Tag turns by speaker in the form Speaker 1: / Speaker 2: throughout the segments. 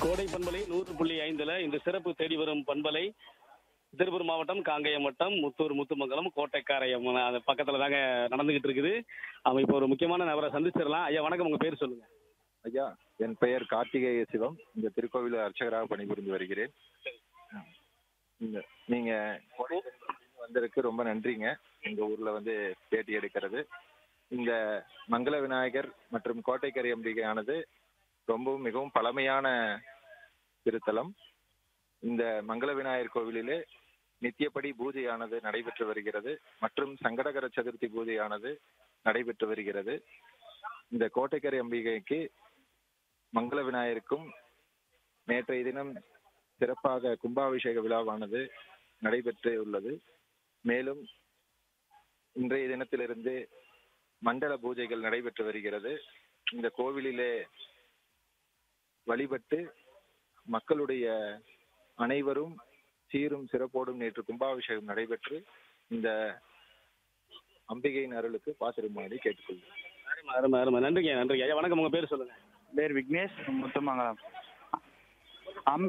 Speaker 1: கோடை பண்பலை நூறு புள்ளி ஐந்துல இந்த சிறப்பு தேடி வரும் பண்பலை திருப்பூர் மாவட்டம் காங்கேயம் வட்டம் முத்தூர் முத்துமங்கலம் கோட்டைக்காரையம் அது பக்கத்துல தாங்க நடந்துகிட்டு இருக்குது அவன் இப்போ ஒரு முக்கியமான நபரை சந்திச்சிடலாம் ஐயா வணக்கம் உங்க பேர் சொல்லுங்க
Speaker 2: ஐயா என் பெயர் கார்த்திகேய சிவம் இந்த திருக்கோவில் அர்ச்சகராக பணிபுரிந்து வருகிறேன் இந்த நீங்க கோடைக்கானலுக்கு வந்ததுக்கு ரொம்ப நன்றிங்க எங்க ஊர்ல வந்து பேட்டி எடுக்கிறது இந்த மங்கள விநாயகர் மற்றும் கோட்டைக்கரை அம்பிகையானது ரொம்பவும் மிகவும் பழமையான திருத்தலம் இந்த மங்கள விநாயகர் கோவிலிலே நித்தியப்படி பூஜையானது நடைபெற்று வருகிறது மற்றும் சங்கடகர சதுர்த்தி பூஜையானது நடைபெற்று வருகிறது இந்த கோட்டைக்கரை அம்பிகைக்கு மங்கள விநாயகருக்கும் நேற்றைய தினம் சிறப்பாக கும்பாபிஷேக விழாவானது நடைபெற்று உள்ளது மேலும் இன்றைய தினத்திலிருந்து மண்டல பூஜைகள் நடைபெற்று வருகிறது இந்த கோவிலிலே வழிபட்டு மக்களுடைய அனைவரும் சீரும் சிறப்போடும் நேற்று கும்பாபிஷேகம் நடைபெற்று இந்த அம்பிகையின் அருளுக்கு பாத்திரமாடி கேட்டுக்கொள்கிறேன்
Speaker 1: அருமை அருமை அருமை நன்றிங்க நன்றிங்க ஐயா வணக்கம் உங்க பேர் சொல்லுங்க
Speaker 3: பேர் விக்னேஷ் முத்துமங்கலம் அம்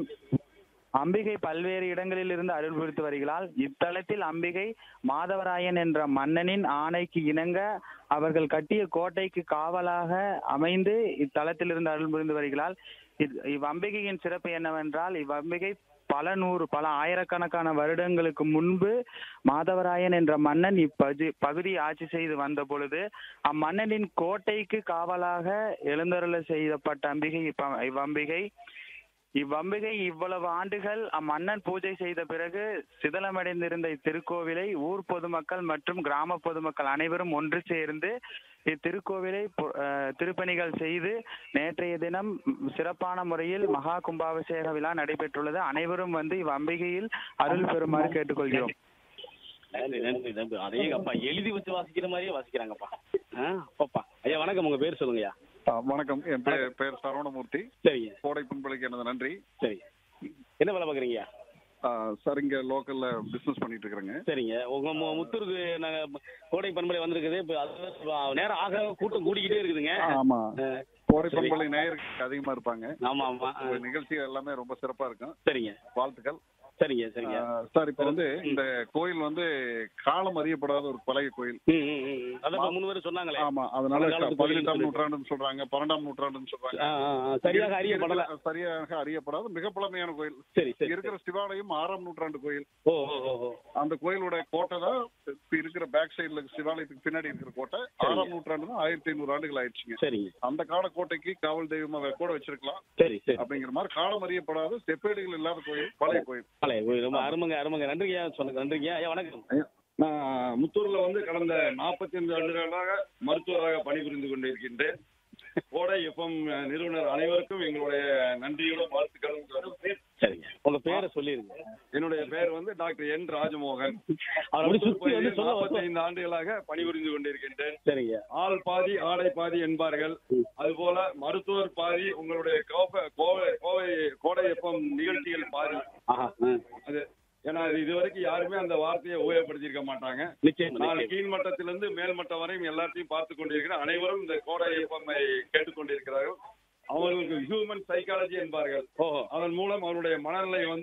Speaker 3: அம்பிகை பல்வேறு இடங்களில் இருந்து அருள் புரித்து வருகிறாள் இத்தலத்தில் அம்பிகை மாதவராயன் என்ற மன்னனின் ஆணைக்கு இணங்க அவர்கள் கட்டிய கோட்டைக்கு காவலாக அமைந்து இத்தலத்தில் இருந்து அருள் புரிந்து வருகிறாள் இவ்- இவ்வம்பிகையின் சிறப்பு என்னவென்றால் இவ்வம்பிகை பல நூறு பல ஆயிரக்கணக்கான வருடங்களுக்கு முன்பு மாதவராயன் என்ற மன்னன் இப்பகு பகுதியை ஆட்சி செய்து வந்த பொழுது அம்மன்னனின் கோட்டைக்கு காவலாக எழுந்தருள செய்யப்பட்ட அம்பிகை இப்ப இவ்வம்பிகை இவ்வம்பிகை இவ்வளவு ஆண்டுகள் அம்மன்னன் பூஜை செய்த பிறகு சிதலமடைந்திருந்த இத்திருக்கோவிலை ஊர் பொதுமக்கள் மற்றும் கிராம பொதுமக்கள் அனைவரும் ஒன்று சேர்ந்து இத்திருக்கோவிலை பு- அஹ், திருப்பணிகள் செய்து நேற்றைய தினம் ம், சிறப்பான முறையில் மகா கும்பாபிஷேக விழா நடைபெற்றுள்ளது அனைவரும் வந்து இவ்வம்பிகையில் அருள் பெறுமாறு கேட்டுக்கொள்கிறோம்
Speaker 1: நன்றி நன்றி நன்றி அதே அப்பா எழுதி வச்சு வாசிக்கிற மாதிரியே வாசிக்கிறாங்கப்பா ஆ அப்பப்பா ஐயா வணக்கம் உங்க பேர் சொல்லுங்கய்யா
Speaker 4: ஆ, வணக்கம் என் பேர் பேர் சரவணமூர்த்தி
Speaker 1: சரிங்க
Speaker 4: கோடை பண்பலைக்கு எனது நன்றி
Speaker 1: சரி என்ன வேலை பார்க்குறீங்கய்யா
Speaker 4: ஆ, சார் இங்க லோக்கல்ல பிசினஸ் பண்ணிட்டு இருக்கிறேங்க
Speaker 1: சரிங்க உங்க மு- முத்தூருக்கு நாங்க கோடை பண்பலை வந்திருக்குது இப்போ அது நேரம் ஆக கூட்டம் கூடிக்கிட்டே இருக்குதுங்க
Speaker 4: ஆமா
Speaker 1: ஆ,
Speaker 4: கோடை
Speaker 1: சரி.
Speaker 4: பண்பலை நேயருக்கு அதிகமா இருப்பாங்க
Speaker 1: ஆமா ஆமா ஆ,
Speaker 4: உங்க நிகழ்ச்சி எல்லாமே ரொம்ப சிறப்பா இருக்கும்
Speaker 1: சரிங்க
Speaker 4: வாழ்த்துக்கள்
Speaker 1: சரிங்க சரிங்க
Speaker 4: ஆ, சார் இப்ப வந்து இந்த கோயில் வந்து காலம் அறியப்படாத ஒரு பழைய கோயில்
Speaker 1: ம், ம், ம், ம். அதான் இப்ப மூணு பேர் சொன்னாங்களே
Speaker 4: ஆமா அதனால
Speaker 1: அந்த காலத்து கோயில்
Speaker 4: பதினெட்டாம்
Speaker 1: சொல்லிட்டு.
Speaker 4: நூற்றாண்டுன்னு சொல்றாங்க பன்னெண்டாம் நூற்றாண்டுன்னு சொல்றாங்க
Speaker 1: ஆ, ஆ, ஆ, சரியாக அறியப்படல
Speaker 4: இருக்கிற- சரியாக அறியப்படாத மிக பழமையான கோயில்
Speaker 1: சரி
Speaker 4: இங்க
Speaker 1: சரி
Speaker 4: இருக்கிற சிவாலயம் ஆறாம் நூற்றாண்டு கோயில்
Speaker 1: ஓ ஓ ஓ ஓ
Speaker 4: அந்த கோயிலோட கோட்டை தான் இப்ப இருக்கிற பேக் சைடுல சிவாலயத்துக்கு பின்னாடி இருக்கிற கோட்டை ஆறாம் நூற்றாண்டு தான் ஆயிரத்தி ஐநூறு ஆண்டுகள் ஆயிடுச்சுங்க
Speaker 1: சரிங்க
Speaker 4: அந்த கால கோட்டைக்கு காவல் தெய்வமா வே- கூட வச்சிருக்கலாம்
Speaker 1: சரி சரி
Speaker 4: அப்படிங்கிற மாதிரி காலம் அறியப்படாத செப்பேடுகள் இல்லாத கோயில் பழைய கோயில்
Speaker 1: பழைய கோயில் ரொம்ப அருமைங்க அருமைங்க நன்றிங்க சொன்னது நன்றிங்க ஐயா வணக்கம்
Speaker 5: நான் முத்தூர்ல வந்து கடந்த 45 ஆண்டுகளாக மருத்துவராக பணிபுரிந்து கொண்டிருக்கின்றேன் கோடை எஃப்எம் நிறுவனர் அனைவருக்கும் எங்களுடைய நன்றியோட வாழ்த்துக்களும்
Speaker 1: சரிங்க உங்க பேரை சொல்லிருங்க
Speaker 5: என்னுடைய பெயர் வந்து டாக்டர் என் ராஜமோகன்
Speaker 1: அவர் அப்படி சுத்தி வந்து சொல்ல
Speaker 5: நாற்பத்தி
Speaker 1: வருவார்.
Speaker 5: ஐந்து ஆண்டுகளாக பணிபுரிந்து கொண்டிருக்கின்றேன்
Speaker 1: சரிங்க
Speaker 5: ஆள் பாதி ஆடை பாதி என்பார்கள் அதுபோல மருத்துவர் பாதி உங்களுடைய கோப- கோவை கோவை கோடை எஃப்எம் நிகழ்ச்சிகள் பாதி
Speaker 1: ஆஹா ம்.
Speaker 5: அது ஏன்னா இது இதுவரைக்கும் யாருமே அந்த வார்த்தையை உபயோகப்படுத்தியிருக்க மாட்டாங்க
Speaker 1: நிச்சயம்
Speaker 5: நான்
Speaker 1: நிச்சயம்.
Speaker 5: கீழ்மட்டத்திலிருந்து மேல்மட்டம் வரையும் எல்லாத்தையும் பார்த்து கொண்டிருக்கிறேன் அனைவரும் இந்த கோடை எஃப்எம்ஐ கேட்டுக்கொண்டிருக்கிறார்கள் அவர்களுக்கு ஹியூமன் சைக்காலஜி என்பார்கள்
Speaker 1: ஓஹோ
Speaker 5: அதன் மூலம் அவருடைய மனநிலை வந்து